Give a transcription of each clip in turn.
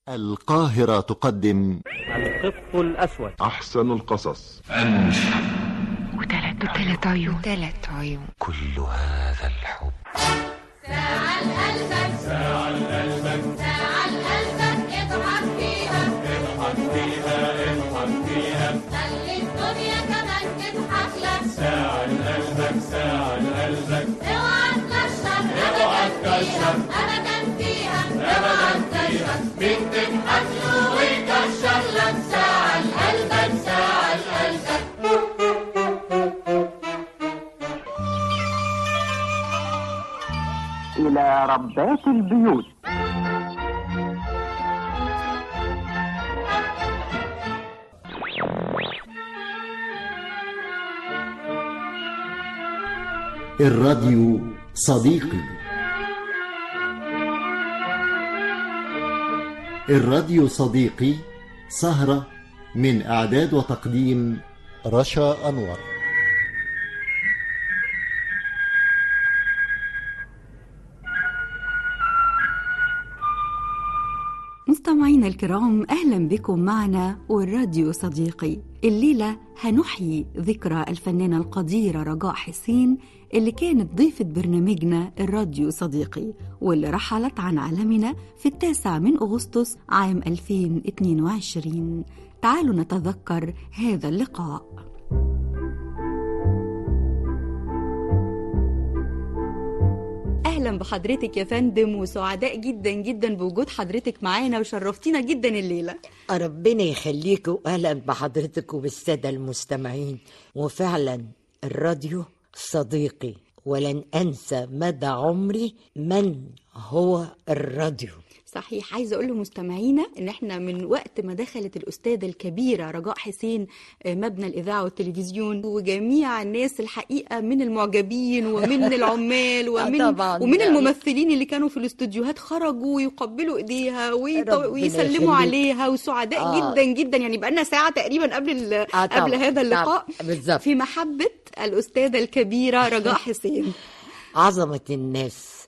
القاهرة تقدم القط الأسود أحسن القصص وتلات وتلات عيون وتلات عيون كل هذا الحب ساعة لقلبك ساعة لقلبك ساعة لقلبك اضحك فيها اضحك فيها اضحك فيها خلي الدنيا كمان تضحك لك ساعة لقلبك ساعة لقلبك اوعى تكشر اوعى تكشر ابدا فيها اوعى تكشر مين تضحك له ويكشر لك ساعة لقلبك ساعة لقلبك إلى ربات البيوت الراديو صديقي الراديو صديقي سهرة من إعداد وتقديم رشا أنور مستمعينا الكرام اهلا بكم معنا والراديو صديقي الليله هنحيي ذكرى الفنانه القديره رجاء حسين اللي كانت ضيفه برنامجنا الراديو صديقي واللي رحلت عن عالمنا في التاسع من اغسطس عام 2022 تعالوا نتذكر هذا اللقاء اهلا بحضرتك يا فندم وسعداء جدا جدا بوجود حضرتك معانا وشرفتينا جدا الليله ربنا يخليك واهلا بحضرتك وبالساده المستمعين وفعلا الراديو صديقي ولن انسى مدى عمري من هو الراديو صحيح عايزه اقول لمستمعينا ان احنا من وقت ما دخلت الاستاذه الكبيره رجاء حسين آه، مبنى الاذاعه والتلفزيون وجميع الناس الحقيقه من المعجبين ومن العمال ومن طبعاً ومن يعني. الممثلين اللي كانوا في الاستوديوهات خرجوا ويقبلوا ايديها ويط- ربنا ويسلموا يخليك. عليها وسعداء آه. جدا جدا يعني بقالنا ساعه تقريبا قبل ال- آه طبعاً، قبل هذا اللقاء طبعاً، بالظبط. في محبه الاستاذه الكبيره رجاء حسين عظمه الناس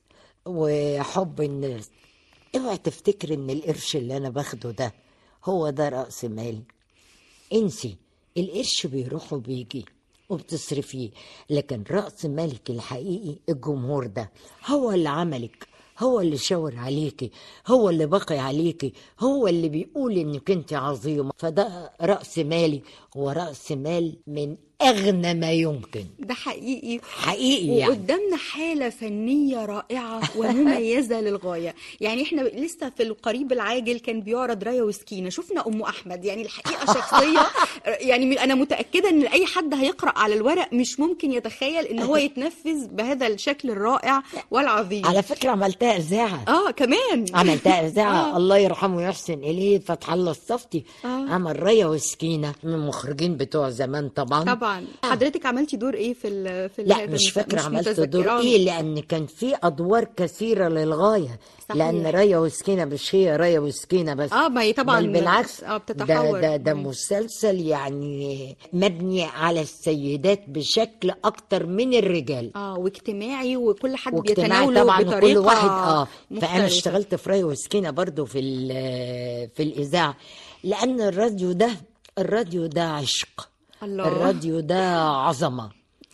وحب الناس اوعي تفتكر ان القرش اللي انا باخده ده هو ده راس مالي انسي القرش بيروح وبيجي وبتصرفيه لكن راس مالك الحقيقي الجمهور ده هو اللي عملك هو اللي شاور عليكي هو اللي بقي عليكي هو اللي بيقول انك انت عظيمه فده راس مالي وراس مال من اغنى ما يمكن ده حقيقي حقيقي يعني وقدامنا حالة فنية رائعة ومميزة للغاية يعني احنا لسه في القريب العاجل كان بيعرض رايا وسكينة شفنا أم أحمد يعني الحقيقة شخصية يعني أنا متأكدة إن أي حد هيقرأ على الورق مش ممكن يتخيل إن هو يتنفذ بهذا الشكل الرائع والعظيم على فكره عملتها اذاعه اه كمان عملتها اذاعه آه. الله يرحمه ويحسن اليه فتح الله الصفتي آه. عمل ريا وسكينه من المخرجين بتوع زمان طبعا طبعا حضرتك عملتي دور ايه في ال في لا هذا مش المس- فاكره عملت متذكرة. دور ايه لان كان في ادوار كثيره للغايه صحيح. لان ريا وسكينه مش هي ريا وسكينه بس اه ما هي طبعا بل بالعكس اه ده بتتحول ده ده مم. مسلسل يعني مبني على السيدات بشكل اكتر من الرجال اه واجتماعي وكل حد واجتماعي بيتناوله طبعا بطريقه وكل واحد اه فانا مختلفة. اشتغلت في ري وسكينه برضو في ال- في الاذاعه لان الراديو ده الراديو ده عشق الله. الراديو ده عظمه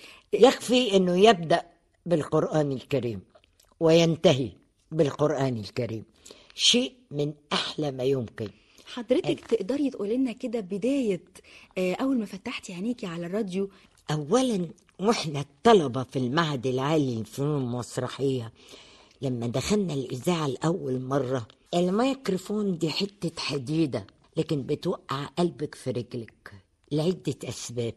يكفي انه يبدا بالقران الكريم وينتهي بالقران الكريم شيء من احلى ما يمكن حضرتك تقدري تقولي لنا كده بدايه آه، اول ما فتحتي عينيكي على الراديو اولا واحنا الطلبه في المعهد العالي للفنون المسرحيه لما دخلنا الاذاعه لاول مره الميكروفون دي حته حديده لكن بتوقع قلبك في رجلك لعده اسباب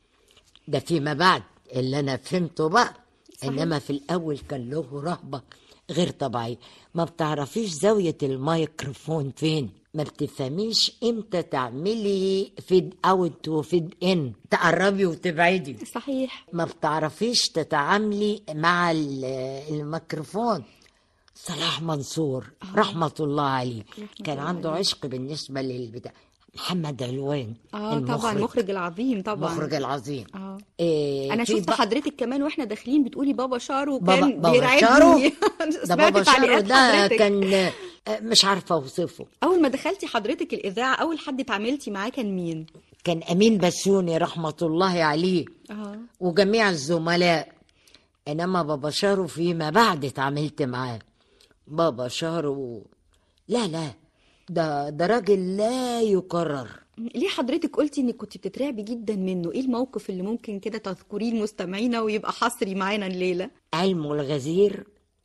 ده فيما بعد اللي انا فهمته بقى انما في الاول كان له رهبه غير طبيعيه ما بتعرفيش زاويه الميكروفون فين ما بتفهميش امتى تعملي فيد اوت وفيد ان تقربي وتبعدي صحيح ما بتعرفيش تتعاملي مع ال- الميكروفون صلاح منصور رحمة الله عليه كان عنده عشق بالنسبة للبتاع محمد علوان اه طبعا المخرج العظيم طبعا المخرج العظيم اه إيه انا في شفت بقى- حضرتك كمان واحنا داخلين بتقولي بابا شارو بابا- كان بابا بيرعبني شارو؟ ده سمعت بابا شارو تعليقات ده حضرتك. كان آه، مش عارفة أوصفه اول ما دخلتي حضرتك الاذاعه اول حد اتعاملتي معاه كان مين كان أمين بسيوني رحمة الله عليه اه وجميع الزملاء انما بابا شارو فيما بعد اتعاملت معاه بابا شارو لا لا ده ده راجل لا يكرر ليه حضرتك قلتي انك كنت بتترعبي جدا منه ايه الموقف اللي ممكن كده تذكريه لمستمعينا ويبقى حصري معانا الليله علمه الغزير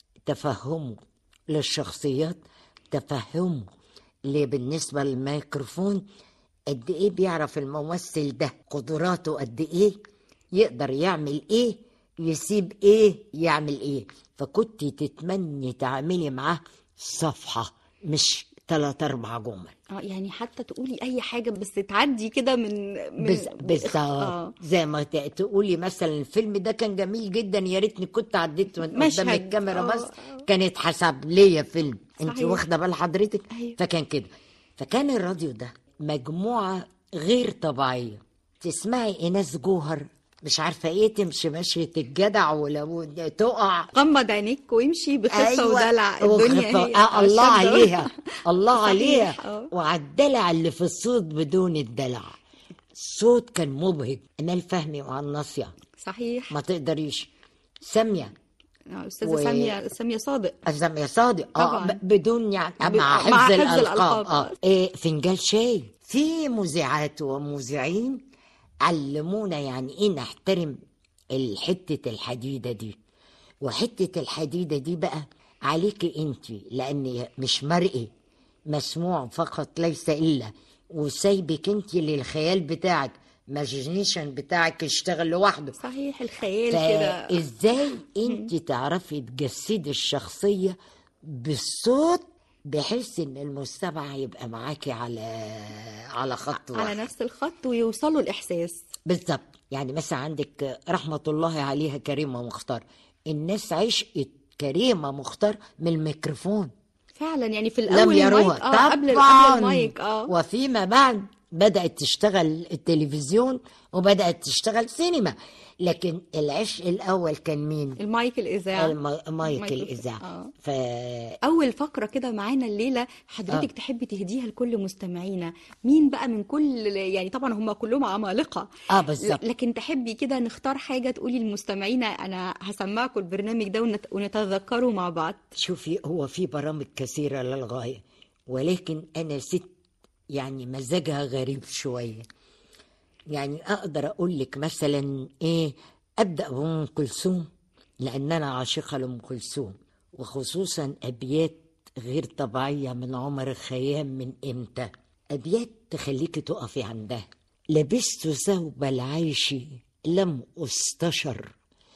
تفهمه للشخصيات تفهمه اللي بالنسبة للميكروفون قد ايه بيعرف الممثل ده قدراته قد ايه يقدر يعمل ايه يسيب ايه يعمل ايه فكنت تتمني تعملي معاه صفحة مش ثلاث اربع جمل اه يعني حتى تقولي اي حاجه بس تعدي كده من من بز- بالظبط اه زي ما ت- تقولي مثلا الفيلم ده كان جميل جدا يا ريتني كنت عديت من مشهد. قدام الكاميرا آه، بس آه. كان اتحسب ليا فيلم انت صحيح. واخده بال حضرتك أيوة. فكان كده فكان الراديو ده مجموعه غير طبيعيه تسمعي ايناس جوهر مش عارفه ايه تمشي مشيه الجدع ولو تقع غمض عينيك وامشي بخفه ودلع وخفة- الدنيا هي آه الله عشان ده- عليها الله صحيح، عليها آه. وعلى الدلع اللي في الصوت بدون الدلع الصوت كان مبهج امال فهمي وعن ناصيه صحيح ما تقدريش ساميه آه، استاذه و- ساميه ساميه صادق ساميه صادق اه طبعاً. ب- بدون يعني ب- مع حفظ, مع حفظ الالقاب, الألقاب. اه إيه فنجان شاي في مذيعات ومذيعين علمونا يعني ايه نحترم الحته الحديده دي وحته الحديده دي بقى عليكي انت لان مش مرئي مسموع فقط ليس الا وسايبك انت للخيال بتاعك ماجينيشن بتاعك يشتغل لوحده صحيح الخيال كده فازاي انت تعرفي تجسدي الشخصيه بالصوت بحيث ان المستمع يبقى معاكي على على خط على واحد نفس الخط ويوصلوا الاحساس بالظبط يعني مثلا عندك رحمه الله عليها كريمه مختار الناس عشقت كريمه مختار من الميكروفون فعلا يعني في لم الاول المايك يروها اه قبل طبعا قبل المايك اه وفيما بعد بدأت تشتغل التلفزيون وبدأت تشتغل سينما لكن العشق الأول كان مين؟ المايك الاذاعه الم- مايك مايك الإذاعة آه. ف اول فقره كده معانا الليله حضرتك آه. تحبي تهديها لكل مستمعينا مين بقى من كل يعني طبعا هم كلهم عمالقه اه بالظبط ل- لكن تحبي كده نختار حاجه تقولي للمستمعين انا هسمعكم البرنامج ده ونت... ونتذكره مع بعض شوفي هو في برامج كثيرة للغاية ولكن أنا ست يعني مزاجها غريب شوية يعني أقدر أقول لك مثلا إيه أبدأ بأم كلثوم لأن أنا عاشقة لأم كلثوم وخصوصا أبيات غير طبيعية من عمر الخيام من إمتى أبيات تخليكي تقفي عندها لبست ثوب العيش لم أستشر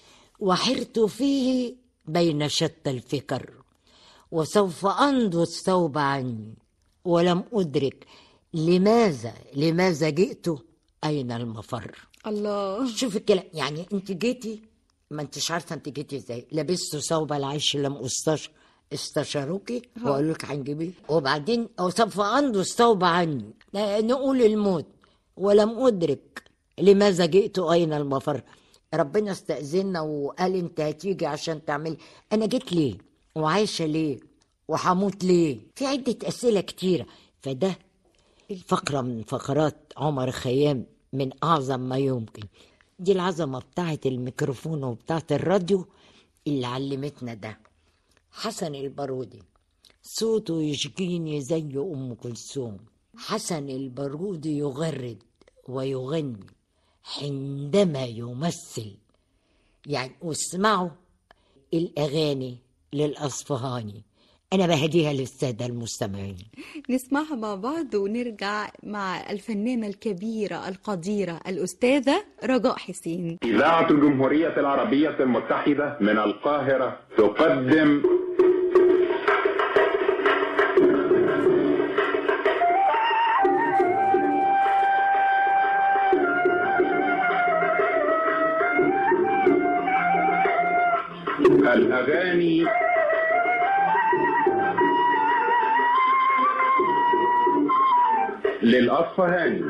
وحرت فيه بين شتى الفكر وسوف أنضو الثوب عني ولم أدرك لماذا لماذا جئت أين المفر الله شوف الكلام يعني أنت جيتي ما أنتش عارفة أنت جيتي إزاي لبست ثوب العيش لم أستشر استشاروكي وقالوا لك هنجيبيه وبعدين وسوف أنضو الثوب عني نقول الموت ولم أدرك لماذا جئت أين المفر ربنا استأذنا وقال أنت هتيجي عشان تعمل أنا جيت ليه وعايشة ليه وهموت ليه في عدة أسئلة كتيرة فده فقرة من فقرات عمر خيام من أعظم ما يمكن دي العظمة بتاعت الميكروفون وبتاعت الراديو اللي علمتنا ده حسن البارودي صوته يشجيني زي أم كلثوم حسن البارودي يغرد ويغني عندما يمثل يعني واسمعوا الأغاني للأصفهاني أنا بهديها للسادة المستمعين نسمعها مع بعض ونرجع مع الفنانة الكبيرة القديرة الأستاذة رجاء حسين إذاعة الجمهورية العربية المتحدة من القاهرة تقدم الأغاني للأصفهاني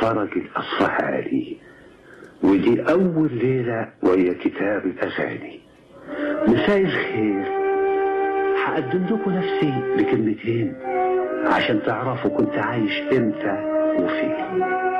الفرج الأصفهاني ودي أول ليلة وهي كتاب الأغاني مساء الخير هقدم لكم نفسي بكلمتين عشان تعرفوا كنت عايش امتى وفين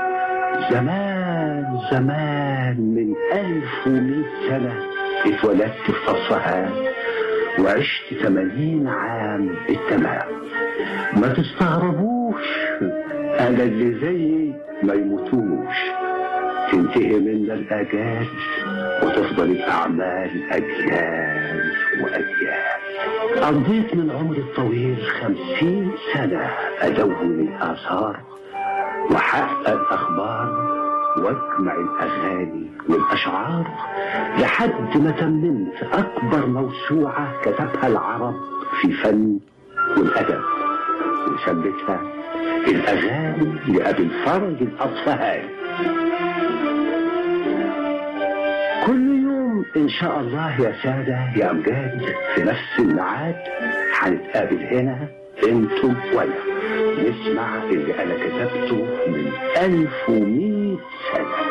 زمان زمان من ألف ومئة سنة اتولدت في أصفهان وعشت ثمانين عام بالتمام ما تستغربوش أنا اللي زيي ما يموتوش تنتهي منا الأجال وتفضل الأعمال أجيال وأجيال قضيت من عمري الطويل خمسين سنة أدون الآثار وحقق الأخبار واجمع الأغاني والأشعار لحد ما تممت أكبر موسوعة كتبها العرب في فن والأدب وسميتها الأغاني لأبي الفرج الأصفهاني كل يوم إن شاء الله يا سادة يا أمجاد في نفس الميعاد هنتقابل هنا انتم وانا نسمع اللي انا كتبته من ألف ومئة سنة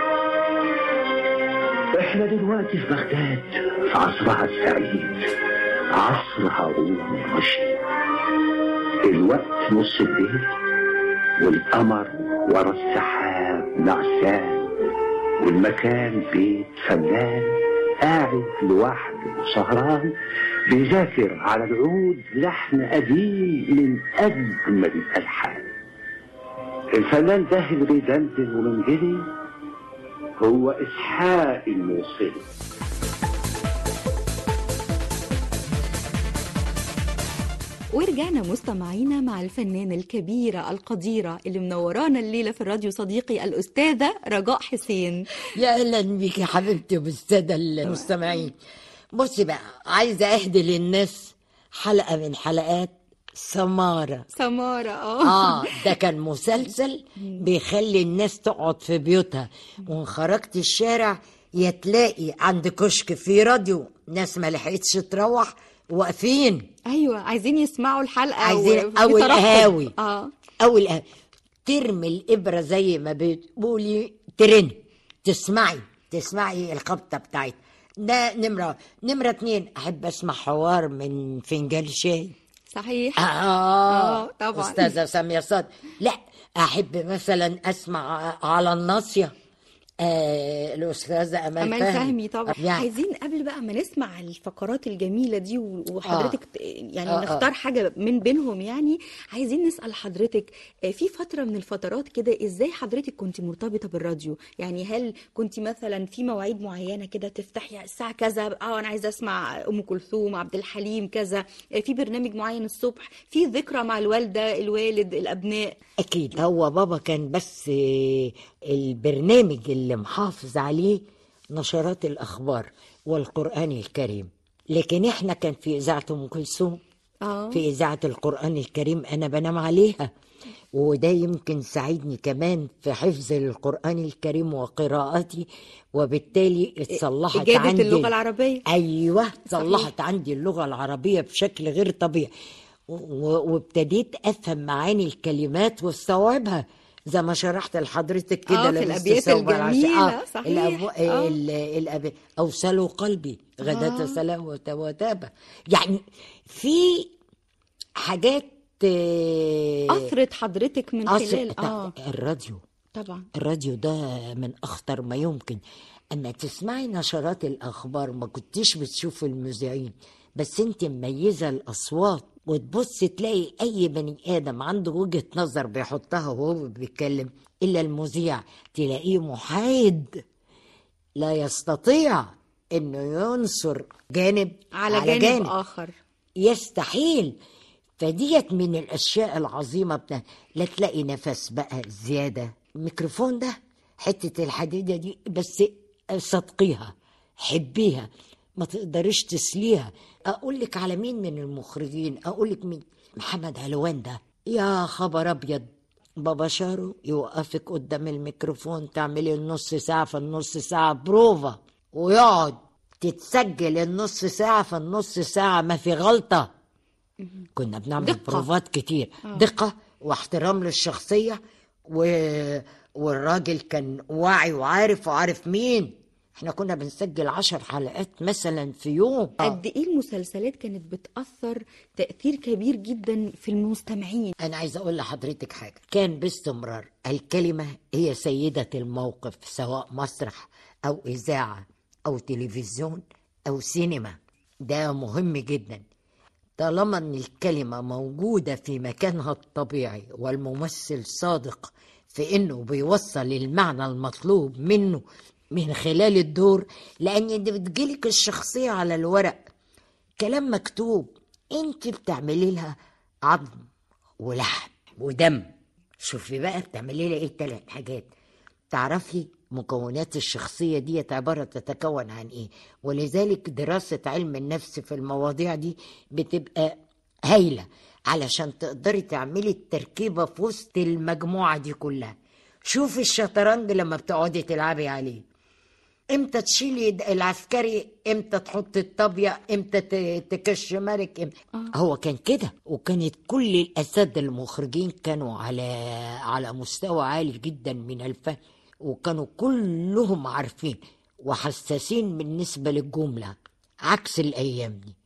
احنا دلوقتي في بغداد في عصرها السعيد عصر هارون الرشيد الوقت نص الليل والقمر ورا السحاب نعسان والمكان بيت فنان قاعد لوحده وسهران بيذاكر على العود لحن قديم من أجمل الألحان الفنان ده اللي بيدندن ومنجلي هو إسحاق الموصلي ورجعنا مستمعينا مع الفنانة الكبيرة القديرة اللي منورانا الليلة في الراديو صديقي الأستاذة رجاء حسين يا اهلا بيك يا حبيبتي وبالساده المستمعين بصي بقى عايزه اهدي للناس حلقه من حلقات سماره سمارة اه اه ده كان مسلسل بيخلي الناس تقعد في بيوتها وان خرجت الشارع يا تلاقي عند كشك في راديو ناس ما لحقتش تروح واقفين ايوه عايزين يسمعوا الحلقة عايزين وفي أول ترقب. قهاوي. اه او الأ- ترمي الابره زي ما بتقولي ترن تسمعي تسمعي الخبطه بتاعتها ده نمره نمره اتنين احب اسمع حوار من فنجان شاي صحيح اه آه، طبعاً. استاذه ساميه صاد لا احب مثلا اسمع على الناصيه آه الاستاذه امال, أمال فهمي طبعا يعني عايزين قبل بقى ما نسمع الفقرات الجميلة دي و- وحضرتك ت- يعني آه، آه. نختار حاجة من بينهم يعني عايزين نسأل حضرتك آه، في فترة من الفترات كده ازاي حضرتك كنت مرتبطة بالراديو يعني هل كنت مثلا في مواعيد معينة كده تفتحي الساعة كذا اه انا عايزة اسمع ام كلثوم عبد الحليم كذا آه، في برنامج معين الصبح في ذكرى مع الوالدة الوالد الابناء اكيد هو بابا كان بس آه، البرنامج اللي محافظ عليه نشرات الاخبار والقران الكريم لكن احنا كان في اذاعه ام كلثوم اه في إذاعة القرآن الكريم أنا بنام عليها وده يمكن ساعدني كمان في حفظ القرآن الكريم وقراءتي وبالتالي اتصلحت إجادة عندي اللغة العربية. أيوة صلحت عندي اللغة العربية بشكل غير طبيعي و- وابتديت أفهم معاني الكلمات واستوعبها زي ما شرحت لحضرتك كده آه، في لابس الأبيات ثوب العشاء. الجميلة، صحيح. الأبو... آه. ال... الأب... أوصلوا قلبي غداة سلاوة وتابة يعني في حاجات آه، أثرت حضرتك من أثر- خلال اه الراديو طبعا الراديو ده من أخطر ما يمكن أما تسمعي نشرات الأخبار ما كنتيش بتشوف المذيعين بس أنت مميزة الأصوات وتبص تلاقي أي بني آدم عنده وجهة نظر بيحطها وهو بيتكلم إلا المذيع تلاقيه محايد لا يستطيع إنه ينصر جانب على, على جانب, جانب آخر يستحيل فديت من الاشياء العظيمه بتا... لا تلاقي نفس بقى زياده الميكروفون ده حته الحديده دي بس صدقيها حبيها ما تقدريش تسليها اقول لك على مين من المخرجين اقول لك مين محمد علوان ده يا خبر ابيض بابا شارو يوقفك قدام الميكروفون تعملي النص ساعه في النص ساعه بروفا ويقعد تتسجل النص ساعه في النص ساعه ما في غلطه كنا بنعمل دقة. بروفات كتير دقة واحترام للشخصية و... والراجل كان واعي وعارف وعارف مين احنا كنا بنسجل عشر حلقات مثلا في يوم قد ايه المسلسلات كانت بتأثر تأثير كبير جدا في المستمعين أنا عايز أقول لحضرتك حاجة كان باستمرار الكلمة هي سيدة الموقف سواء مسرح أو إذاعة أو تلفزيون أو سينما ده مهم جدا طالما أن الكلمة موجودة في مكانها الطبيعي والممثل صادق في أنه بيوصل المعنى المطلوب منه من خلال الدور لأن دي بتجيلك الشخصية على الورق كلام مكتوب انت بتعملي لها عظم ولحم ودم شوفي بقى بتعملي لها ايه التلات حاجات تعرفي مكونات الشخصية دي عبارة تتكون عن ايه ولذلك دراسة علم النفس في المواضيع دي بتبقى هايلة علشان تقدري تعملي التركيبة في وسط المجموعة دي كلها شوفي الشطرنج لما بتقعدي تلعبي عليه امتى تشيلي د- العسكري امتى تحطي الطابية امتى ت- تكشمرك امتى. هو كان كده وكانت كل الاساتذه المخرجين كانوا على على مستوى عالي جدا من الفهم وكانوا كلهم عارفين وحساسين بالنسبه للجمله عكس الايام دي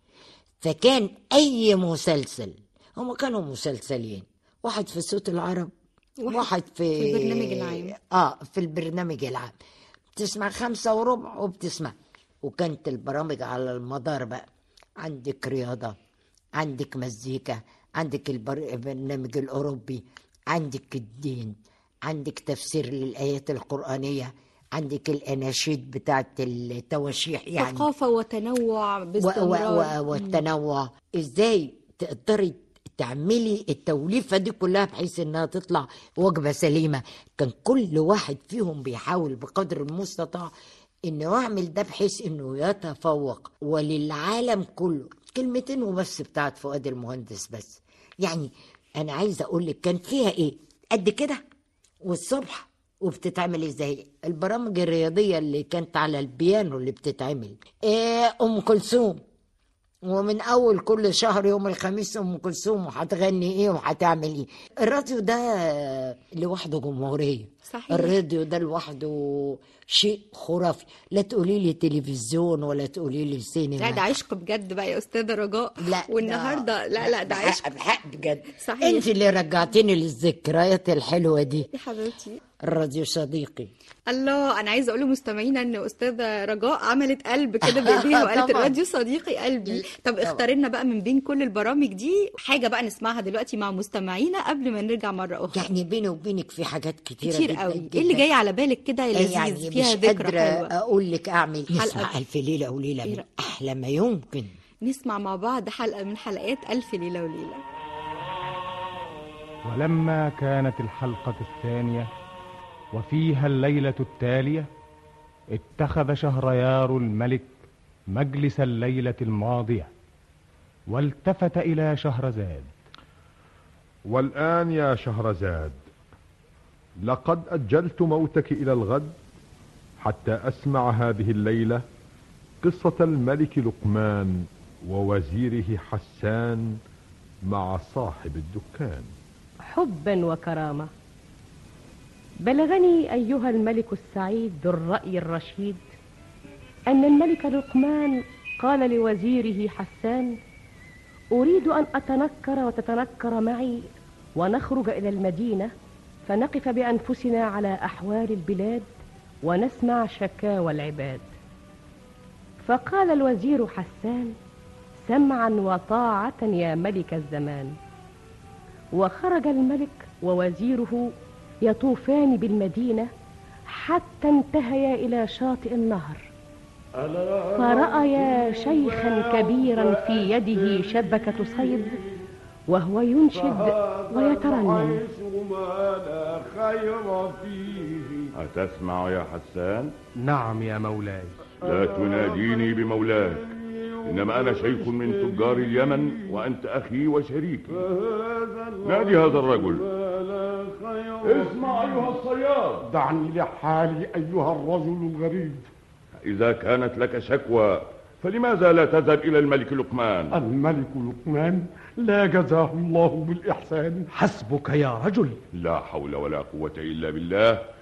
فكان اي مسلسل هم كانوا مسلسلين واحد في صوت العرب واحد واحد في في البرنامج العام. اه في البرنامج العام بتسمع خمسة وربع وبتسمع وكانت البرامج على المدار بقى عندك رياضة عندك مزيكا عندك البر- البرنامج الأوروبي عندك الدين عندك تفسير للآيات القرآنية عندك الأناشيد بتاعت التواشيح يعني ثقافة وتنوع و- باستمرار و- و- والتنوع ازاي تقدري تعملي التوليفه دي كلها بحيث انها تطلع وجبه سليمه كان كل واحد فيهم بيحاول بقدر المستطاع انه يعمل ده بحيث انه يتفوق وللعالم كله كلمتين وبس بتاعت فؤاد المهندس بس يعني انا عايزه اقول لك كان فيها ايه قد كده والصبح وبتتعمل ازاي البرامج الرياضيه اللي كانت على البيانو اللي بتتعمل إيه ام كلثوم ومن اول كل شهر يوم الخميس ام كلثوم وهتغني ايه وهتعمل ايه الراديو ده لوحده جمهوريه صحيح. الراديو ده لوحده شيء خرافي لا تقولي لي تلفزيون ولا تقولي لي سينما لا ده عشق بجد بقى يا استاذه رجاء لا والنهارده لا لا ده بحق- عشق بحق بجد صحيح. انت اللي رجعتيني للذكريات الحلوه دي يا حبيبتي الراديو صديقي الله انا عايزه اقول لمستمعينا ان استاذه رجاء عملت قلب كده بايديها وقالت طبعاً. الراديو صديقي قلبي طب اختار لنا بقى من بين كل البرامج دي حاجه بقى نسمعها دلوقتي مع مستمعينا قبل ما نرجع مره اخرى يعني بيني وبينك في حاجات كتيره كتير جدا قوي جدا ايه اللي جاي على بالك كده يا لذيذ يعني فيها مش ذكرى قادرة حلوه أقول لك أعمل حلقة نسمع ألف ليلة وليلة إيه من رأيك؟ أحلى ما يمكن نسمع مع بعض حلقه من حلقات الف ليله وليله ولما كانت الحلقة الثانية وفيها الليلة التالية اتخذ شهريار الملك مجلس الليلة الماضية والتفت إلى شهرزاد والآن يا شهرزاد لقد أجلت موتك إلى الغد حتى أسمع هذه الليلة قصة الملك لقمان ووزيره حسان مع صاحب الدكان حبا وكرامة بلغني أيها الملك السعيد ذو الرأي الرشيد أن الملك لقمان قال لوزيره حسان أريد أن أتنكر وتتنكر معي ونخرج إلى المدينة فنقف بأنفسنا على أحوال البلاد ونسمع شكاوى العباد فقال الوزير حسان سمعا وطاعة يا ملك الزمان وخرج الملك ووزيره يطوفان بالمدينة حتى انتهيا إلى شاطئ النهر فرأيا شيخا كبيرا في يده شبكة صيد وهو ينشد ويترنم ما لا خير فيه أتسمع يا حسان؟ نعم يا مولاي لا تناديني بمولاك إنما أنا شيخ من تجار اليمن وأنت أخي وشريكي نادي هذا الرجل اسمع أيها الصياد دعني لحالي أيها الرجل الغريب إذا كانت لك شكوى فلماذا لا تذهب إلى الملك لقمان الملك لقمان لا جزاه الله بالإحسان حسبك يا رجل لا حول ولا قوة إلا بالله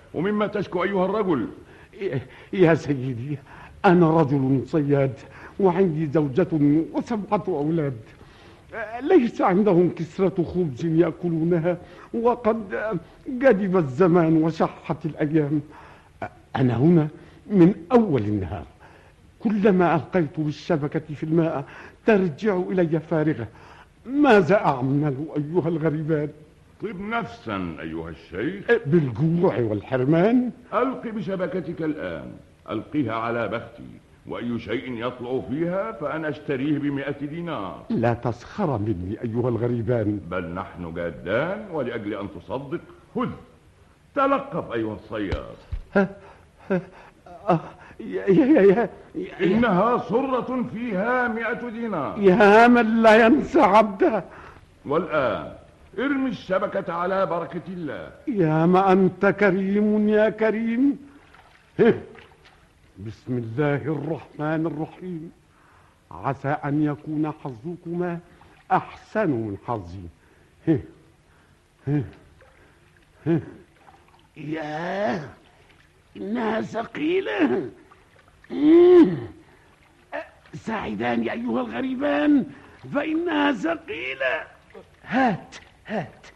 ومما تشكو أيها الرجل يا سيدي أنا رجل صياد وعندي زوجة وسبعة أولاد ليس عندهم كسرة خبز يأكلونها وقد جدب الزمان وشحت الأيام أنا هنا من أول النهار كلما ألقيت بالشبكة في الماء ترجع إلي فارغة ماذا أعمل أيها الغريبان طب نفسا أيها الشيخ بالجوع والحرمان ألق بشبكتك الآن ألقيها على بختي وأي شيء يطلع فيها فأنا أشتريه بمئة دينار لا تسخر مني أيها الغريبان بل نحن جادان ولأجل أن تصدق خذ تلقف أيها الصياد آه، يا يا يا إنها صرة فيها مئة دينار يا من لا ينسى عبده والآن ارمي الشبكة على بركة الله يا ما أنت كريم يا كريم هه. بسم الله الرحمن الرحيم عسى أن يكون حظكما أحسن من حظي هه. هه. هه. ياه إنها ثقيلة مم. ساعدان يا أيها الغريبان فإنها ثقيلة هات هات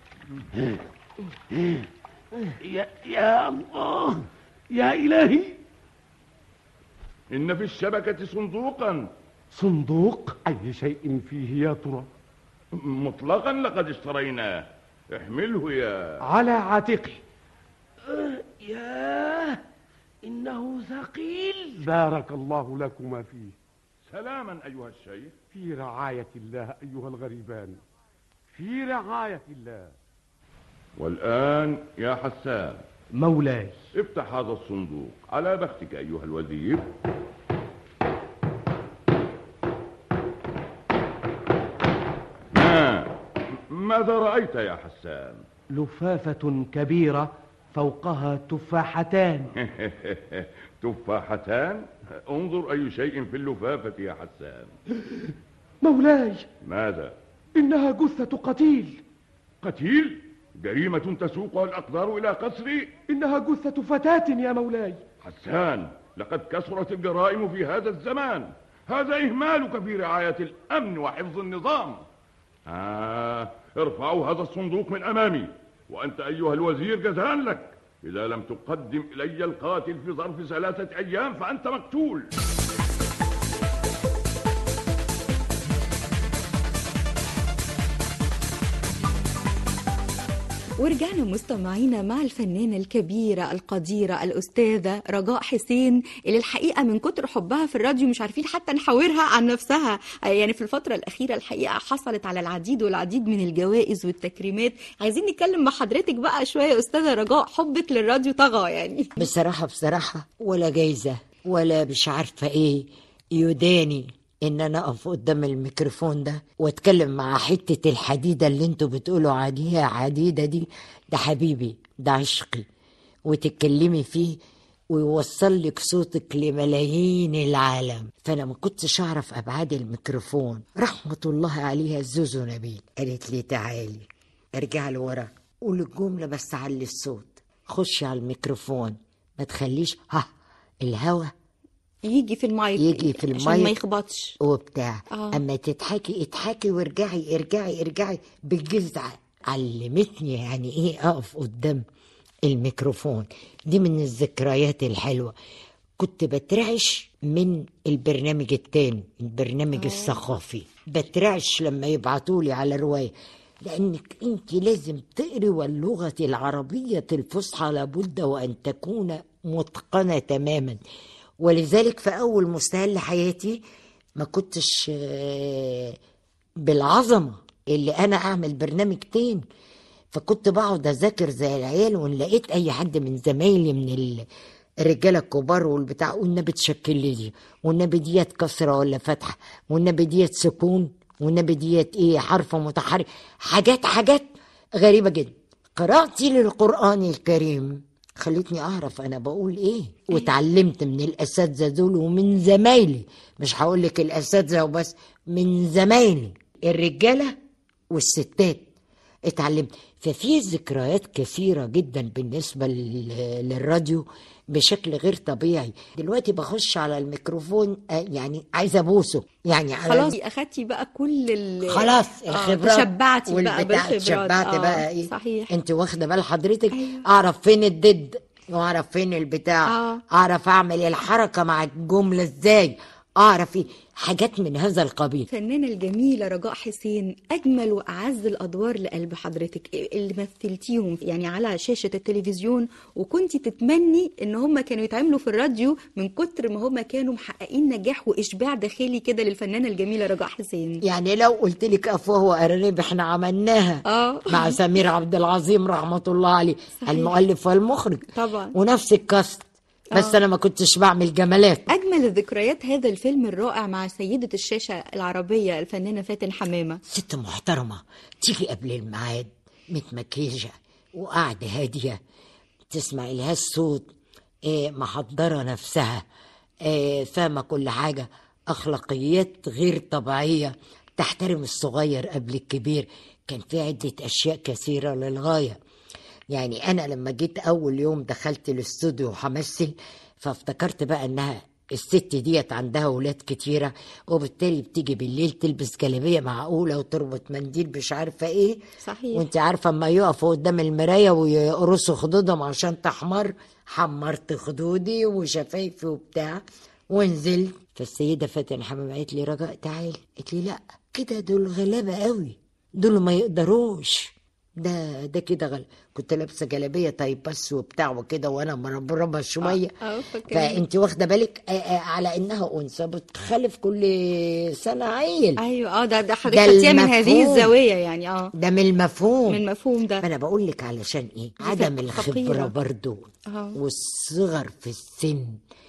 يا, يا الله يا إلهي إن في الشبكة صندوقا صندوق أي شيء فيه يا ترى مطلقا لقد اشتريناه احمله يا على عاتقي ياه إنه ثقيل بارك الله لكما فيه سلاما أيها الشيخ في رعاية الله أيها الغريبان في رعاية الله والآن يا حسان مولاي افتح هذا الصندوق على بختك أيها الوزير ما ماذا رأيت يا حسان لفافة كبيرة فوقها تفاحتان تفاحتان انظر أي شيء في اللفافة يا حسان مولاي ماذا إنها جثة قتيل قتيل جريمة تسوقها الأقدار إلى قصري إنها جثة فتاة يا مولاي حسان لقد كثرت الجرائم في هذا الزمان هذا إهمالك في رعاية الأمن وحفظ النظام آه ارفعوا هذا الصندوق من أمامي وأنت أيها الوزير جزاء لك إذا لم تقدم إلي القاتل في ظرف ثلاثة أيام فأنت مقتول ورجعنا مستمعينا مع الفنانة الكبيرة القديرة الأستاذة رجاء حسين اللي الحقيقة من كتر حبها في الراديو مش عارفين حتى نحاورها عن نفسها يعني في الفترة الأخيرة الحقيقة حصلت على العديد والعديد من الجوائز والتكريمات عايزين نتكلم مع حضرتك بقى شوية أستاذة رجاء حبك للراديو طغى يعني بصراحة بصراحة ولا جايزة ولا مش عارفة ايه يداني ان انا اقف قدام الميكروفون ده واتكلم مع حتة الحديدة اللي انتوا بتقولوا عليها عديدة دي ده حبيبي ده عشقي وتتكلمي فيه ويوصل لك صوتك لملايين العالم فانا ما كنتش اعرف ابعاد الميكروفون رحمة الله عليها زوزو نبيل قالت لي تعالي ارجع لورا قول الجملة بس علي الصوت خشي على الميكروفون ما تخليش ها الهوا يجي في المايك يجي في المايك عشان ما يخبطش وبتاع آه. اما تضحكي اضحكي وارجعي ارجعي ارجعي بالجزعة علمتني يعني ايه اقف قدام الميكروفون دي من الذكريات الحلوة كنت بترعش من البرنامج التاني البرنامج الثقافي بترعش لما يبعتولي على رواية لأنك أنت لازم تقري واللغة العربية الفصحى لابد وأن تكون متقنة تماما ولذلك في أول مستهل لحياتي ما كنتش آه، بالعظمة اللي أنا أعمل برنامج تاني فكنت بقعد أذاكر زي العيال وإن لقيت أي حد من زمايلي من ال- الرجالة الكبار والبتاع والنبي تشكل لي دي والنبي ديت كسرة ولا فتحة والنبي ديت سكون والنبي ديت إيه حرف متحرك حاجات حاجات غريبة جدا قراءتي للقرآن الكريم خلتني أعرف أنا بقول إيه واتعلمت من الأساتذة دول ومن زمايلي مش هقول لك الأساتذة وبس من زمايلي الرجالة والستات اتعلمت ففي ذكريات كثيرة جدا بالنسبة لل- للراديو بشكل غير طبيعي دلوقتي بخش على الميكروفون آه، يعني عايزة ابوسه يعني على- خلاص اخدتي بقى كل ال خلاص آه، الخبرات تشبعتي بقى والبتاع بالخبرات تشبعت آه، بقى ايه صحيح انت واخده بال حضرتك اعرف فين الضد واعرف فين البتاع آه. اعرف اعمل الحركه مع الجمله ازاي اعرف ايه حاجات من هذا القبيل الفنانة الجميلة رجاء حسين أجمل وأعز الأدوار لقلب حضرتك اللي مثلتيهم يعني على شاشة التلفزيون وكنت تتمني إن هم كانوا يتعملوا في الراديو من كتر ما هم كانوا محققين نجاح وإشباع داخلي كده للفنانة الجميلة رجاء حسين يعني لو قلت لك افواه وارانب احنا عملناها آه. مع سمير عبد العظيم رحمه الله عليه صحيح. المؤلف والمخرج طبعا ونفس الكاست بس آه. انا ما كنتش بعمل جمالات أجمل الذكريات هذا الفيلم الرائع مع سيدة الشاشة العربية الفنانة فاتن حمامة ست محترمة تيجي قبل الميعاد متمكيجة وقاعدة هادية تسمع لها الصوت إيه محضرة نفسها إيه فاهمة كل حاجة أخلاقيات غير طبيعية تحترم الصغير قبل الكبير كان في عدة أشياء كثيرة للغاية يعني أنا لما جيت أول يوم دخلت الاستوديو وهمثل فافتكرت بقى إنها الست ديت عندها ولاد كتيرة وبالتالي بتيجي بالليل تلبس جلابية معقولة وتربط منديل مش عارفة ايه صحيح وانت عارفة اما يقفوا قدام المراية ويقرصوا خدودهم عشان تحمر حمرت خدودي وشفايفي وبتاع ونزلت فالسيدة فاتن حمام قالت لي رجاء تعالي قالت لي لا كده دول غلابة قوي دول ما يقدروش ده ده كده غل... كنت لابسه جلابيه طيب بس وبتاع وكده وانا مربربه شويه اه فاكرة فانت واخده بالك آه، آه، على انها انثى بتخلف كل سنه عيل ايوه اه ده ده ده حضرتك خدتيها من هذه المفهوم. الزاوية يعني اه ده من المفهوم من المفهوم ده ما انا بقول لك علشان ايه دي عدم كانت الخبره خطيرة. برضو اه والصغر في السن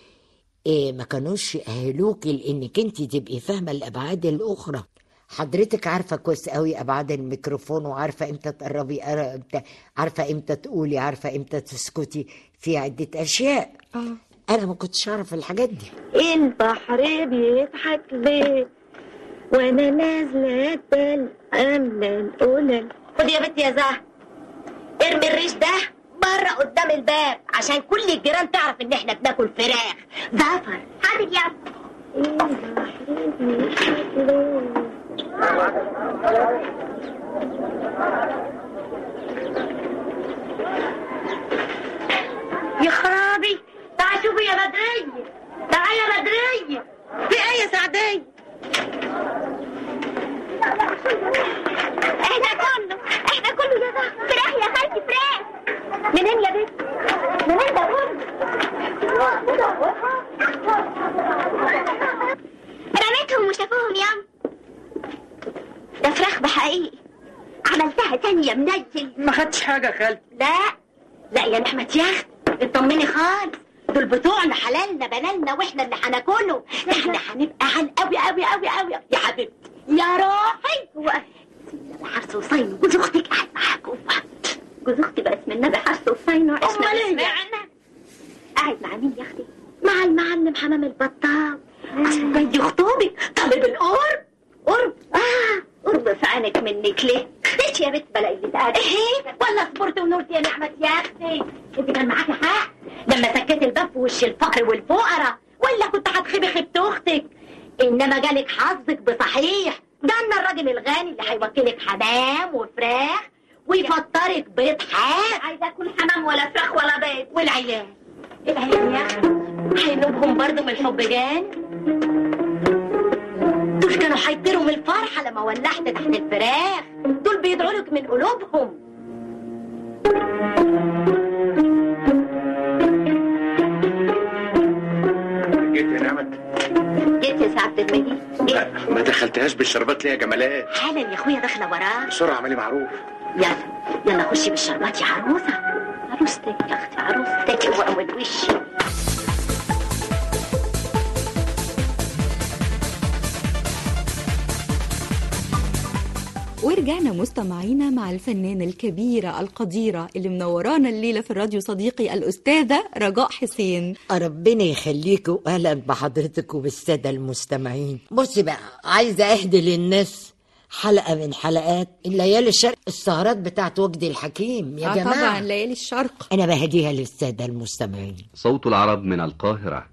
إيه ما كانوش يأهلوكي لانك انت تبقي فاهمه الابعاد الاخرى حضرتك عارفه كويس قوي ابعاد الميكروفون وعارفه امتى تقربي أر- امتى عارفه امتى تقولي عارفه امتى تسكتي في عده اشياء اه انا ما كنتش اعرف الحاجات دي البحر بيضحك ليه وانا نازله التل املى القلل خد يا بنت يا زهر ارمي الريش ده بره قدام الباب عشان كل الجيران تعرف ان احنا بناكل فراخ زفر حاضر يا يا خرابي تعال شوفي يا بدرية تعال يا بدرية في ايه يا سعدية احنا كله احنا كله يا زهر فراخ يا خالتي فراخ منين يا بنت منين ده كله رميتهم وشافوهم يا ده فراخ بحقيقي عملتها تانية منزل ما خدتش حاجة يا خالتي لا لا يا نعمة يا اختي اطمني خالص دول بتوعنا حلالنا بلالنا واحنا اللي هناكله ده احنا هنبقى عن قوي قوي قوي قوي يا حبيبتي يا روحي هو حفص وصين جوز اختك قاعد معاكم جوز اختي بقى اسم النبي حفص وصين امال ايه قاعد مع مين يا اختي مع المعلم حمام البطال اصل ده يخطبك طالب القرب قرب اه قرب في عينك منك ليه ليش يا بنت بلاقي اللي تقال ايه ولا صبرت ونورت يا نعمة يا اختي انت كان معاكي حق لما سكت الباب في وش الفقر والفقراء ولا كنت هتخيبي خيبة اختك انما جالك حظك بصحيح جالنا الراجل الغني اللي هيوكلك حمام وفراخ ويفطرك بيض حاف عايزه اكل حمام ولا فراخ ولا بيض والعيال العيال يا اختي هينوبهم برضه من الحب جان دول كانوا هيطيروا من الفرحة لما ولعت تحت الفراخ دول بيدعوا لك من قلوبهم جيت يا نعمت جيت يا سعادة المجيد جيت ما دخلتهاش بالشربات ليه يا جمالات حالا يا اخويا داخلة وراك بسرعة اعملي معروف يلا يلا خشي بالشربات يا عروسة عروستك يا اختي عروستك واول وشي ورجعنا مستمعينا مع الفنانة الكبيرة القديرة اللي منورانا الليلة في الراديو صديقي الأستاذة رجاء حسين ربنا يخليك واهلا بحضرتك وبالساده المستمعين بصي بقى عايزه اهدي للناس حلقة من حلقات الليالي الشرق السهرات بتاعت وجدي الحكيم يا آه جماعة طبعا ليالي الشرق أنا بهديها للسادة المستمعين صوت العرب من القاهرة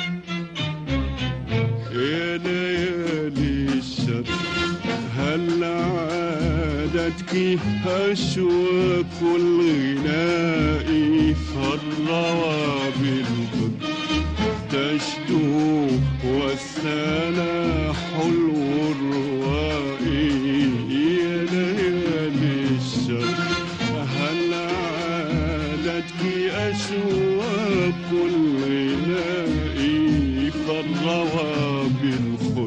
يا ليالي الشر هل عادتك أشواك الغناء فالروى بالقد تشدو والسنا حلو الرواء يا ليالي الشر هل عادتك أشواك الغناء فالروى بالخد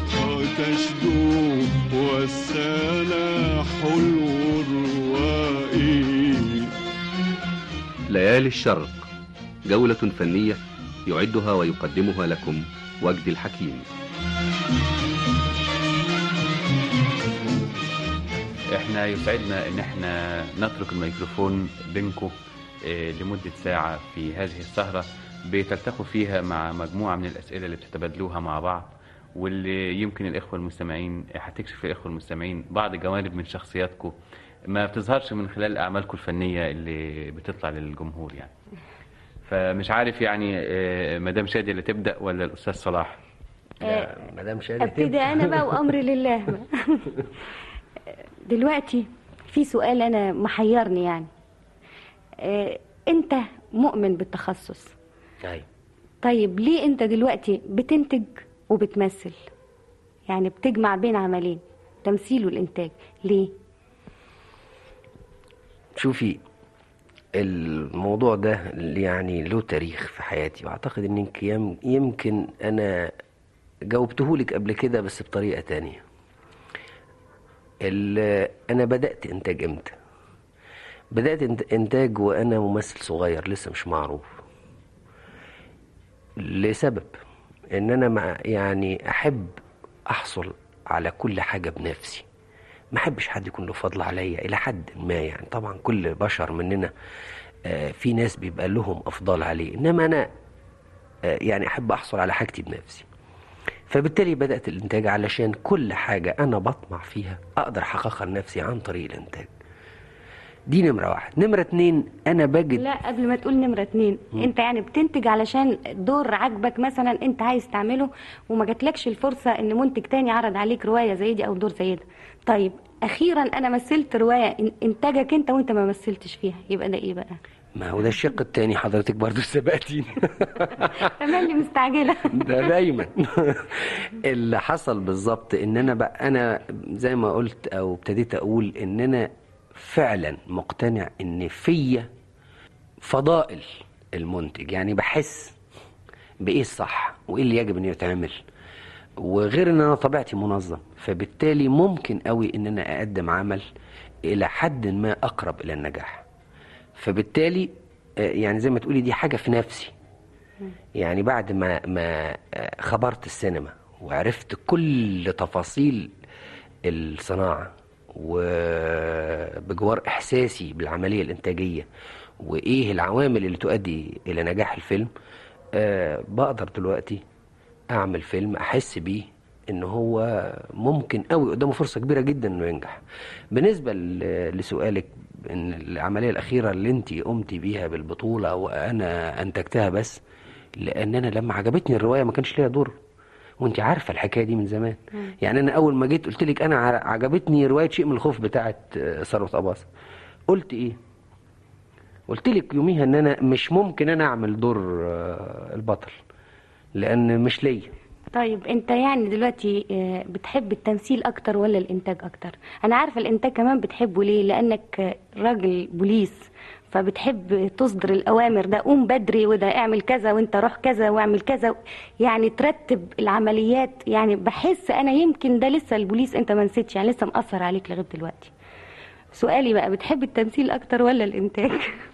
تشدو والسنا حلو الرواء ليالي الشرق جولة فنية يعدها ويقدمها لكم وجد الحكيم احنا يسعدنا ان احنا نترك الميكروفون بينكم آه، لمدة ساعة في هذه السهرة بتلتقوا فيها مع مجموعة من الأسئلة اللي بتتبادلوها مع بعض واللي يمكن الإخوة المستمعين هتكشف الإخوة المستمعين بعض جوانب من شخصياتكم ما بتظهرش من خلال أعمالكم الفنية اللي بتطلع للجمهور يعني فمش عارف يعني آه، مدام شادي اللي تبدأ ولا الأستاذ صلاح مدام شادي ابتدي انا بقى وامري لله دلوقتي في سؤال انا محيرني يعني آه، انت مؤمن بالتخصص أيوة. طيب ليه انت دلوقتي بتنتج وبتمثل يعني بتجمع بين عملين تمثيل والانتاج ليه شوفي الموضوع ده يعني له تاريخ في حياتي واعتقد ان يمكن- يم- يمكن انا جاوبتهولك قبل كده بس بطريقة تانية ال- انا بدأت انتاج امتى بدأت انت- انتاج وانا ممثل صغير لسه مش معروف لسبب ان انا مع يعني احب احصل على كل حاجة بنفسي ما احبش حد يكون له فضل عليا الى حد ما يعني طبعا كل بشر مننا آه، في ناس بيبقى لهم افضال عليه انما انا آه، يعني احب احصل على حاجتي بنفسي فبالتالي بدات الانتاج علشان كل حاجه انا بطمع فيها اقدر احققها لنفسي عن طريق الانتاج دي نمره واحد نمره اتنين انا بجد لا قبل ما تقول نمرة اتنين مم. انت يعني بتنتج علشان دور عاجبك مثلا انت عايز تعمله وما جاتلكش الفرصة ان منتج تاني عرض عليك رواية زي دي او دور زي ده طيب اخيرا انا مثلت رواية إن- انتاجك انت وانت ما مثلتش فيها يبقى ده ايه بقى ما هو ده الشق التاني حضرتك برضو سبقتيني انا اللي مستعجلة ده دايما اللي حصل بالظبط ان انا بقى انا زي ما قلت او ابتديت اقول ان انا فعلا مقتنع ان فيا فضائل المنتج يعني بحس بايه الصح وايه اللي يجب ان يتعمل وغير ان انا طبيعتي منظم فبالتالي ممكن قوي ان انا اقدم عمل الى حد ما اقرب الى النجاح فبالتالي آه، يعني زي ما تقولي دي حاجه في نفسي يعني بعد ما ما آه، خبرت السينما وعرفت كل تفاصيل الصناعة وبجوار إحساسي بالعملية الإنتاجية وإيه العوامل اللي تؤدي إلى نجاح الفيلم آه، بقدر دلوقتي أعمل فيلم أحس بيه إن هو ممكن قوي قدامه فرصة كبيرة جدا إنه ينجح بالنسبة ل- لسؤالك إن العملية الأخيرة اللي أنت قمتي بيها بالبطولة وأنا أنتجتها بس لان انا لما عجبتني الروايه ما كانش ليها دور وانت عارفه الحكايه دي من زمان يعني انا اول ما جيت قلت لك انا ع- عجبتني روايه شيء من الخوف بتاعه آه، ثروت اباظه قلت ايه قلت لك يوميها ان انا مش ممكن انا اعمل دور آه، البطل لان مش ليا طيب انت يعني دلوقتي آه، بتحب التمثيل اكتر ولا الانتاج اكتر انا عارفه الانتاج كمان بتحبه ليه لانك آه، راجل بوليس فبتحب تصدر الاوامر ده قوم بدري وده اعمل كذا وانت روح كذا واعمل كذا يعني ترتب العمليات يعني بحس انا يمكن ده لسه البوليس انت ما نسيتش يعني لسه مأثر عليك لغايه دلوقتي سؤالي بقى بتحب التمثيل اكتر ولا الانتاج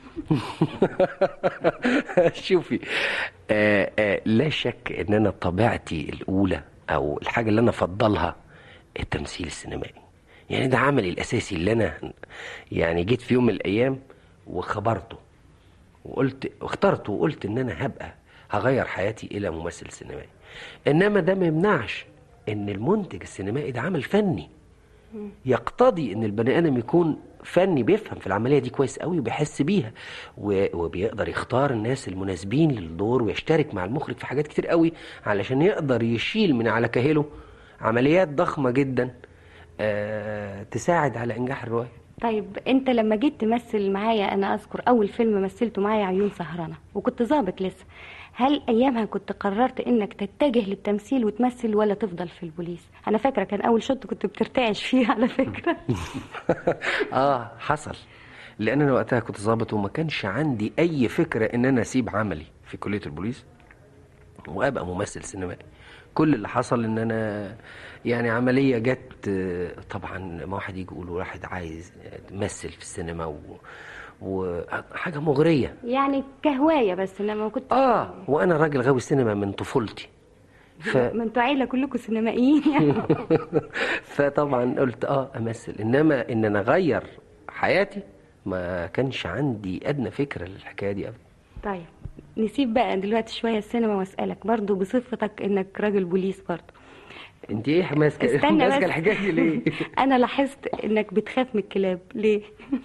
شوفي آه آه لا شك ان انا طبيعتي الاولى او الحاجه اللي انا افضلها التمثيل السينمائي يعني ده عملي الاساسي اللي انا يعني جيت في يوم من الايام وخبرته وقلت اخترته وقلت ان انا هبقى هغير حياتي الى ممثل سينمائي انما ده ما يمنعش ان المنتج السينمائي ده عمل فني يقتضي ان البني ادم يكون فني بيفهم في العمليه دي كويس قوي وبيحس بيها و- وبيقدر يختار الناس المناسبين للدور ويشترك مع المخرج في حاجات كتير قوي علشان يقدر يشيل من على كاهله عمليات ضخمه جدا آه تساعد على انجاح الروايه طيب انت لما جيت تمثل معايا انا اذكر اول فيلم مثلته معايا عيون سهرانه وكنت ظابط لسه هل ايامها كنت قررت انك تتجه للتمثيل وتمثل ولا تفضل في البوليس انا فاكره كان اول شوط كنت بترتعش فيه على فكره اه حصل لان انا وقتها كنت ظابط وما كانش عندي اي فكره ان انا اسيب عملي في كليه البوليس وابقى ممثل سينمائي كل اللي حصل ان انا يعني عمليه جت آه، طبعا ما واحد يجي يقول واحد عايز تمثل في السينما و... وحاجه مغريه يعني كهوايه بس انما كنت اه وانا راجل غاوي السينما من طفولتي ف... ما انتوا عيله كلكم سينمائيين يعني فطبعا قلت اه امثل انما ان انا اغير حياتي ما كانش عندي ادنى فكره للحكايه دي ابدا طيب نسيب بقى دلوقتي شويه السينما واسالك برضو بصفتك انك راجل بوليس برضو انت ايه ماسكه استنى ماسكه بس. الحكايه دي ليه انا لاحظت انك بتخاف من الكلاب ليه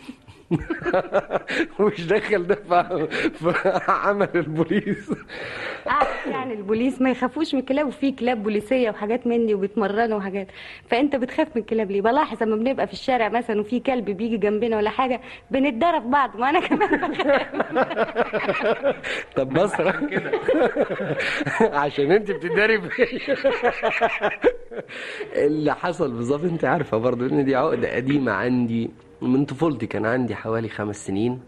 مش دخل ده في في عمل البوليس عارف يعني البوليس ما يخافوش من الكلاب وفي كلاب بوليسيه وحاجات مني وبيتمرنوا وحاجات فانت بتخاف من الكلاب ليه بلاحظ لما بنبقى في الشارع مثلا وفي كلب بيجي جنبنا ولا حاجه بنتضرب بعض ما انا كمان طب بص كده عشان انت بتداري فيا اللي حصل بالظبط انت عارفه برضو ان دي عقده قديمه عندي من طفولتي كان عندي حوالي خمس سنين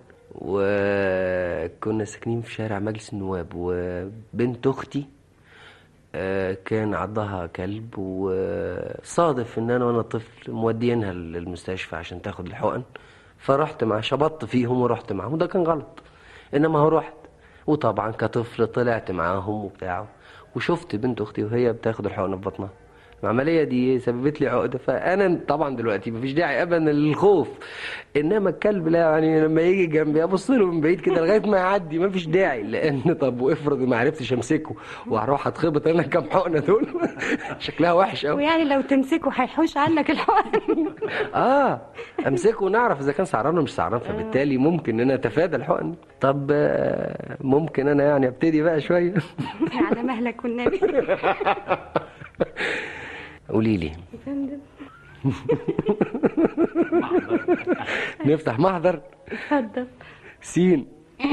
وكنا ساكنين في شارع مجلس النواب وبنت اختي آه، كان عضها كلب وصادف ان انا وانا طفل مودينها للمستشفى عشان تاخد الحقن فرحت مع شبطت فيهم ورحت معاهم وده كان غلط انما هو رحت وطبعا كطفل طلعت معاهم وبتاع وشفت بنت اختي وهي بتاخد الحقنه في بطنها العملية دي سببت لي عقدة فأنا طبعا دلوقتي مفيش داعي أبدا للخوف إنما الكلب لا يعني لما يجي جنبي أبص له من بعيد كده لغاية ما يعدي مفيش داعي لأن طب وافرض ما عرفتش أمسكه وهروح أتخبط أنا كام حقنة دول شكلها وحش أوي ويعني لو تمسكه هيحوش عنك الحقن اه امسكه ونعرف اذا كان سعران ولا مش سعران فبالتالي ممكن ان انا اتفادى الحقن طب آه، ممكن انا يعني ابتدي بقى شويه على مهلك والنبي قولي لي يا فندم نفتح محضر اتفضل سين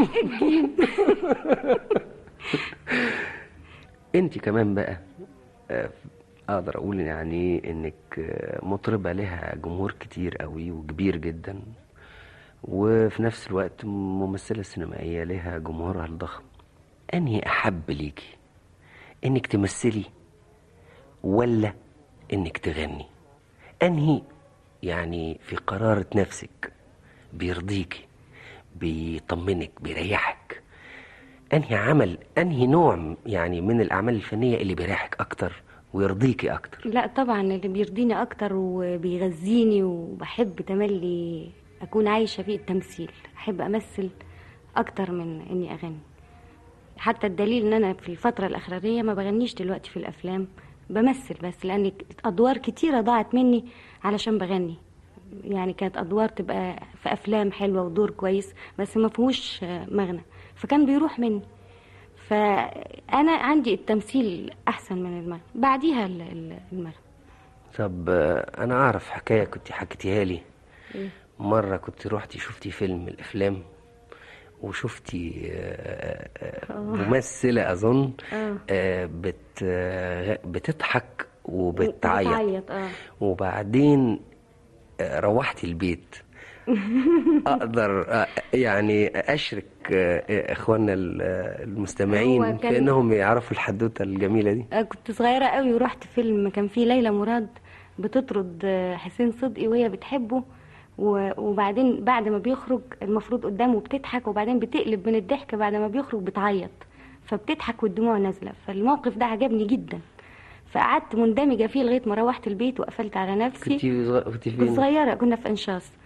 انت كمان بقى آه، اقدر اقول يعني انك آه، مطربة لها جمهور كتير قوي وكبير جدا وفي نفس الوقت ممثلة سينمائية لها جمهورها الضخم انهي احب ليكي انك تمثلي ولا انك تغني انهي يعني في قرارة نفسك بيرضيكي بيطمنك بيريحك انهي عمل انهي نوع يعني من الاعمال الفنيه اللي بيريحك اكتر ويرضيكي اكتر لا طبعا اللي بيرضيني اكتر وبيغذيني وبحب تملي اكون عايشه فيه التمثيل احب امثل اكتر من اني اغني حتى الدليل ان انا في الفتره الاخرانيه ما بغنيش دلوقتي في الافلام بمثل بس لان ادوار كتيره ضاعت مني علشان بغني يعني كانت ادوار تبقى في افلام حلوه ودور كويس بس ما فيهوش مغنى فكان بيروح مني فانا عندي التمثيل احسن من المغنى بعديها ال- ال- المغنى طب آه، انا اعرف حكايه كنت حكيتيها لي إيه؟ مره كنت روحتي شفتي فيلم من الافلام وشفتي آه، آه، آه. ممثله اظن اه آه، بت آه، بتضحك وبتعيط بتعيط اه وبعدين آه، روحتي البيت اقدر آه، يعني اشرك آه، اخواننا ال- آه، هو المستمعين كان- في انهم يعرفوا الحدوته الجميله دي آه، كنت صغيرة قوي ورحت فيلم كان فيه ليلى مراد بتطرد آه، حسين صدقي وهي بتحبه و- وبعدين بعد ما بيخرج المفروض قدامه بتضحك وبعدين بتقلب من الضحك بعد ما بيخرج بتعيط فبتضحك والدموع نازلة فالموقف ده عجبني جدا فقعدت مندمجة فيه لغاية ما روحت البيت وقفلت على نفسي كنت صغ... كنت كنت فين صغيرة كنا في انشاص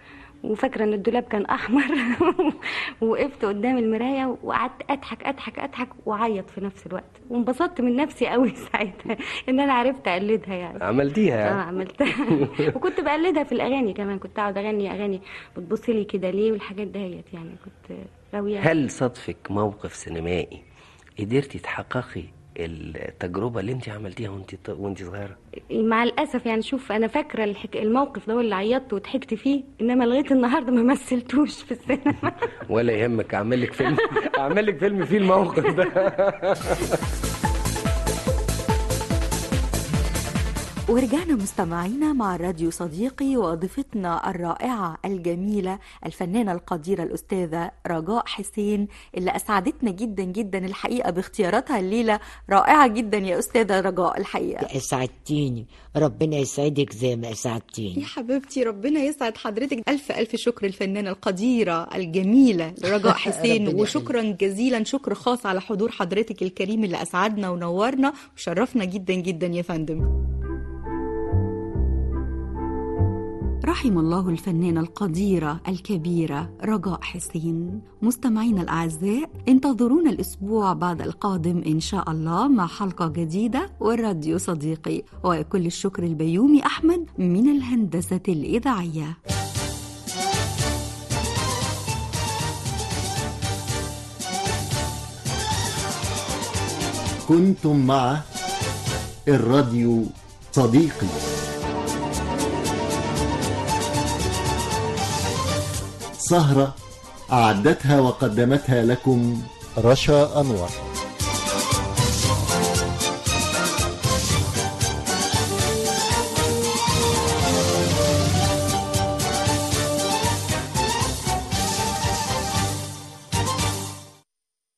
وفاكره ان الدولاب كان احمر وقفت قدام المرايه وقعدت اضحك اضحك اضحك واعيط في نفس الوقت وانبسطت من نفسي قوي ساعتها ان انا عرفت اقلدها يعني عملتيها اه يعني. عملتها وكنت بقلدها في الاغاني كمان كنت اقعد اغني اغاني بتبص لي كده ليه والحاجات دهيت يعني كنت غاويه هل صدفك موقف سينمائي قدرتي تحققي التجربة اللي انت عملتيها وانت ط- وانت صغيرة مع الاسف يعني شوف انا فاكره الحك... الموقف ده هو اللي عيطت وضحكت فيه انما لغايه النهارده ما مثلتوش في السينما ولا يهمك اعمل لك فيلم اعمل لك فيلم فيه الموقف ده ورجعنا مستمعينا مع الراديو صديقي وضيفتنا الرائعة الجميلة الفنانة القديرة الأستاذة رجاء حسين اللي أسعدتنا جدا جدا الحقيقة باختياراتها الليلة رائعة جدا يا أستاذة رجاء الحقيقة اسعدتيني ربنا يسعدك زي ما اسعدتيني يا حبيبتي ربنا يسعد حضرتك ألف ألف شكر الفنانة القديرة الجميلة رجاء حسين ربنا وشكرا جزيلا شكر خاص على حضور حضرتك الكريم اللي أسعدنا ونورنا وشرفنا جدا جدا يا فندم رحم الله الفنانة القديرة الكبيرة رجاء حسين مستمعينا الأعزاء انتظرونا الأسبوع بعد القادم إن شاء الله مع حلقة جديدة والراديو صديقي وكل الشكر البيومي أحمد من الهندسة الإذاعية كنتم مع الراديو صديقي سهرة أعدتها وقدمتها لكم رشا أنور